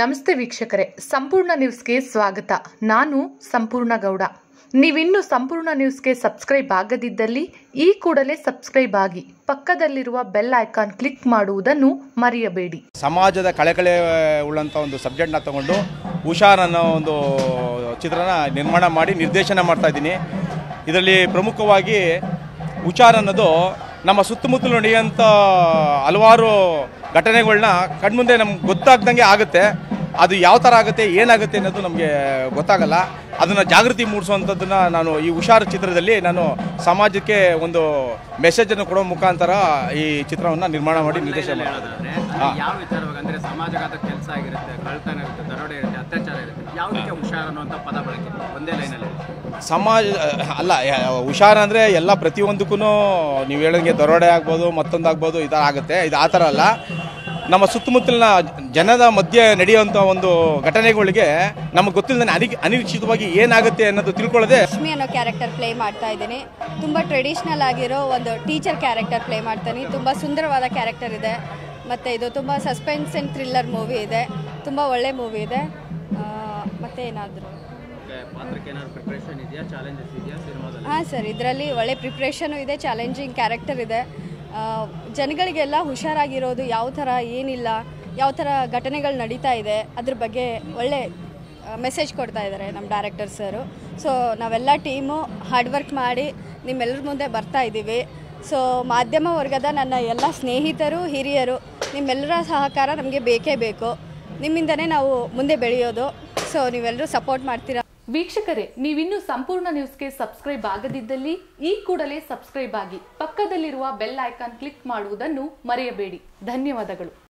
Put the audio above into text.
ನಮಸ್ತೆ ವೀಕ್ಷಕರೇ ಸಂಪೂರ್ಣ ನ್ಯೂಸ್ಗೆ ಸ್ವಾಗತ ನಾನು ಸಂಪೂರ್ಣ ಗೌಡ ನೀವಿನ್ನು ಸಂಪೂರ್ಣ ನ್ಯೂಸ್ಗೆ ಸಬ್ಸ್ಕ್ರೈಬ್ ಆಗದಿದ್ದಲ್ಲಿ ಈ ಕೂಡಲೇ ಸಬ್ಸ್ಕ್ರೈಬ್ ಆಗಿ ಪಕ್ಕದಲ್ಲಿರುವ ಬೆಲ್ ಐಕಾನ್ ಕ್ಲಿಕ್ ಮಾಡುವುದನ್ನು ಮರೆಯಬೇಡಿ ಸಮಾಜದ ಕಳೆಕಳೆ ಉಳ್ಳಂಥ ಒಂದು ಸಬ್ಜೆಕ್ಟ್ನ ತಗೊಂಡು ಹುಷಾರ್ ಅನ್ನೋ ಒಂದು ಚಿತ್ರನ ನಿರ್ಮಾಣ ಮಾಡಿ ನಿರ್ದೇಶನ ಮಾಡ್ತಾ ಇದ್ದೀನಿ ಇದರಲ್ಲಿ ಪ್ರಮುಖವಾಗಿ ಹುಷಾರ್ ಅನ್ನೋದು ನಮ್ಮ ಸುತ್ತಮುತ್ತಲು ನಡೆಯುವಂಥ ಹಲವಾರು ಘಟನೆಗಳನ್ನ ಕಣ್ಮುಂದೆ ನಮ್ಗೆ ಗೊತ್ತಾಗ್ದಂಗೆ ಆಗುತ್ತೆ ಅದು ಯಾವ ಥರ ಆಗುತ್ತೆ ಏನಾಗುತ್ತೆ ಅನ್ನೋದು ನಮಗೆ ಗೊತ್ತಾಗಲ್ಲ ಅದನ್ನು ಜಾಗೃತಿ ಮೂಡಿಸುವಂಥದ್ದನ್ನು ನಾನು ಈ ಹುಷಾರ್ ಚಿತ್ರದಲ್ಲಿ ನಾನು ಸಮಾಜಕ್ಕೆ ಒಂದು ಮೆಸೇಜನ್ನು ಕೊಡೋ ಮುಖಾಂತರ ಈ ಚಿತ್ರವನ್ನು ನಿರ್ಮಾಣ ಮಾಡಿ ನಿರ್ದೇಶನ ಮಾಡ್ತೀನಿ ಹೇಳೋದಾದ್ರೆ ಅಲ್ಲಿ ಯಾವ ವಿಚಾರವಾಗಿ ಅಂದ್ರೆ ಸಮಾಜಘಾತ ಕೆಲಸ ಆಗಿರುತ್ತೆ ಕಳ್ತನ ಇರುತ್ತೆ ದರೋಡೆ ಇರುತ್ತೆ ಅತ್ಯಾಚಾರ ಇರುತ್ತೆ ಯಾವುದಕ್ಕೆ ಹುಷಾರ್ ಅನ್ನುವಂಥ ಪದ ಬಳಕೆ ಒಂದೇ ಲೈನಲ್ಲಿ ಸಮಾಜ ಅಲ್ಲ ಯ- ಹುಷಾರ್ ಅಂದರೆ ಎಲ್ಲ ಪ್ರತಿಯೊಂದಕ್ಕೂ ನೀವು ಹೇಳಂಗೆ ದರೋಡೆ ಆಗ್ಬೋದು ಮತ್ತೊಂದು ಆಗ್ಬೋದು ಈ ಥರ ಆಗುತ್ತೆ ಇದು ಆ ಥರ ಅಲ್ಲ ನಮ್ಮ ಸುತ್ತಮುತ್ತಲಿನ ಜನದ ಮಧ್ಯೆ ನಡೆಯುವಂಥ ಒಂದು ಘಟನೆಗಳಿಗೆ ನಮಗೆ ಗೊತ್ತಿಲ್ಲದೆ ಅನಿ ಅನಿರೀಕ್ಷಿತವಾಗಿ ಏನಾಗುತ್ತೆ ಅನ್ನೋದು ತಿಳ್ಕೊಳ್ಳೋದೇ ಲಕ್ಷ್ಮಿ ಅನ್ನೋ ಕ್ಯಾರೆಕ್ಟರ್ ಪ್ಲೇ ಮಾಡ್ತಾ ಇದ್ದೀನಿ ತುಂಬ ಟ್ರೆಡಿಷ್ನಲ್ ಆಗಿರೋ ಒಂದು ಟೀಚರ್ ಕ್ಯಾರೆಕ್ಟರ್ ಪ್ಲೇ ಮಾಡ್ತೀನಿ ತುಂಬ ಸುಂದರವಾದ ಕ್ಯಾರೆಕ್ಟರ್ ಇದೆ ಮತ್ತು ಇದು ತುಂಬ ಸಸ್ಪೆನ್ಸ್ ಆ್ಯಂಡ್ ಥ್ರಿಲ್ಲರ್ ಮೂವಿ ಇದೆ ತುಂಬ ಒಳ್ಳೆ ಮೂವಿ ಇದೆ ಆ, ಮತ್ತೆ ಏನಾದರೂ ಪಾತ್ರಕ್ಕೆ ಏನಾದ್ರು ಪ್ರಿಪ್ರೇಷನ್ ಇದೆಯಾ ಚಾಲೆಂಜಸ್ ಇದೆಯಾ ಸಿನಿಮಾದಲ್ಲಿ ಹಾಂ ಸರ್ ಇದರಲ್ಲಿ ಒಳ್ಳೆ ಪ್ರಿಪ್ರೇಷನು ಇದೆ ಚಾಲೆಂಜಿಂಗ್ ಕ್ಯಾರೆಕ್ಟರ್ ಇದೆ ಆ, ಜನಗಳಿಗೆಲ್ಲ ಹುಷಾರಾಗಿರೋದು ಯಾವ ಥರ ಏನಿಲ್ಲ ಯಾವ ಥರ ಘಟನೆಗಳು ನಡೀತಾ ಇದೆ ಅದ್ರ ಬಗ್ಗೆ ಒಳ್ಳೆ ಮೆಸೇಜ್ ಕೊಡ್ತಾ ಇದ್ದಾರೆ ನಮ್ಮ ಡೈರೆಕ್ಟರ್ ಸರು ಸೊ ನಾವೆಲ್ಲ ಟೀಮು ಹಾರ್ಡ್ ವರ್ಕ್ ಮಾಡಿ ನಿಮ್ಮೆಲ್ಲರ ಮುಂದೆ ಬರ್ತಾ ಇದ್ದೀವಿ ಸೊ ಮಾಧ್ಯಮ ವರ್ಗದ ನನ್ನ ಎಲ್ಲ ಸ್ನೇಹಿತರು ಹಿರಿಯರು ನಿಮ್ಮೆಲ್ಲರ ಸಹಕಾರ ನಮಗೆ ಬೇಕೇ ಬೇಕು ನಿಮ್ಮಿಂದನೇ ನಾವು ಮುಂದೆ ಬೆಳೆಯೋದು ಸೊ ನೀವೆಲ್ಲರೂ ಸಪೋರ್ಟ್ ಮಾಡ್ತೀರಾ ವೀಕ್ಷಕರೇ ನೀವಿನ್ನು ಸಂಪೂರ್ಣ ನ್ಯೂಸ್ಗೆ ಸಬ್ಸ್ಕ್ರೈಬ್ ಆಗದಿದ್ದಲ್ಲಿ ಈ ಕೂಡಲೇ ಸಬ್ಸ್ಕ್ರೈಬ್ ಆಗಿ ಪಕ್ಕದಲ್ಲಿರುವ ಬೆಲ್ ಐಕಾನ್ ಕ್ಲಿಕ್ ಮಾಡುವುದನ್ನು ಮರೆಯಬೇಡಿ ಧನ್ಯವಾದಗಳು